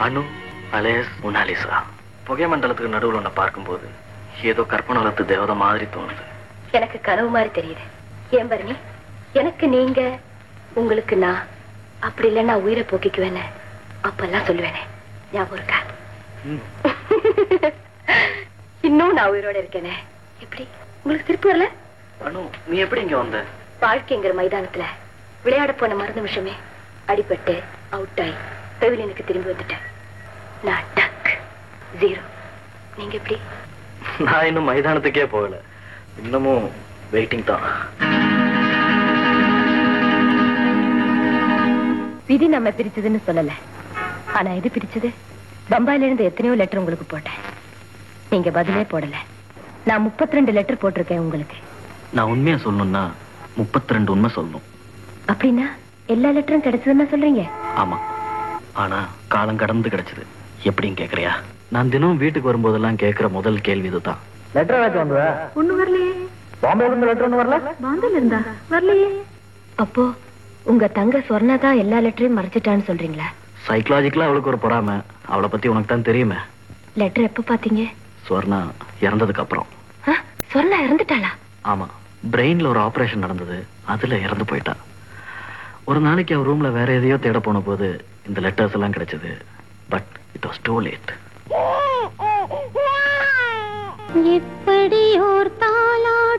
அனு அலேஸ் முனாலிசா புகை மண்டலத்துக்கு நடுவில் உன்னை பார்க்கும்போது ஏதோ கற்பனை வளர்த்து தேவதை மாதிரி தோணுது எனக்கு கனவு மாதிரி தெரியுது ஏன் பரணி எனக்கு நீங்க உங்களுக்கு நான் அப்படி இல்ல நான் உயிரை போக்கிக்குவேன்னு அப்பெல்லாம் சொல்லுவேனே ஞாபகம் இருக்கா இன்னும் நான் உயிரோட இருக்கேனே எப்படி உங்களுக்கு திருப்பி வரல அனு நீ எப்படி இங்க வந்த வாழ்க்கைங்கிற மைதானத்துல விளையாட போன மறு நிமிஷமே அடிபட்டு அவுட் ஆகி பெவிலியனுக்கு திரும்பி வந்துட்டேன் நான் டக் ஜீரோ நீங்க எப்படி நான் இன்னும் மைதானத்துக்கே போகல இன்னமும் வெயிட்டிங் தான் விதி நம்ம பிரிச்சதுன்னு சொல்லல ஆனா எது பிரிச்சது பம்பாயில இருந்து எத்தனையோ லெட்டர் உங்களுக்கு போட்டேன் நீங்க பதிலே போடல நான் 32 ரெண்டு லெட்டர் போட்டிருக்கேன் உங்களுக்கு நான் உண்மையா சொல்லணும்னா முப்பத்தி ரெண்டு உண்மை சொல்லணும் அப்படின்னா எல்லா லெட்டரும் கிடைச்சதுன்னா சொல்றீங்க ஆமா ஆனா காலம் கடந்து கிடைச்சது எப்படின்னு கேக்குறியா நான் தினம் வீட்டுக்கு வரும்போதெல்லாம் கேட்கிற முதல் கேள்வி இதுதான் லெட்டர் ஏதாச்சும் வந்து ஒண்ணு வரலையே பாம்பேல இருந்து லெட்டர் ஒன்று வரல பாம்பேல இருந்தா வரலையே அப்போ உங்க தங்க சொர்ணா தான் எல்லா லெட்டரையும் மறைச்சிட்டான்னு சொல்றீங்களா சைக்கலாஜிக்கலா அவளுக்கு ஒரு பொறாம அவளை பத்தி உனக்கு தான் தெரியுமே லெட்டர் எப்ப பாத்தீங்க ஸ்வர்ணா இறந்ததுக்கு அப்புறம் ஆ, சொர்ணா இறந்துட்டாளா ஆமா பிரெயின்ல ஒரு ஆபரேஷன் நடந்தது அதுல இறந்து போயிட்டா ஒரு நாளைக்கு அவ ரூம்ல வேற எதையோ தேட போன போது இந்த லெட்டர்ஸ் எல்லாம் கிடைச்சது but it was too late எப்படி ஓர் தாளா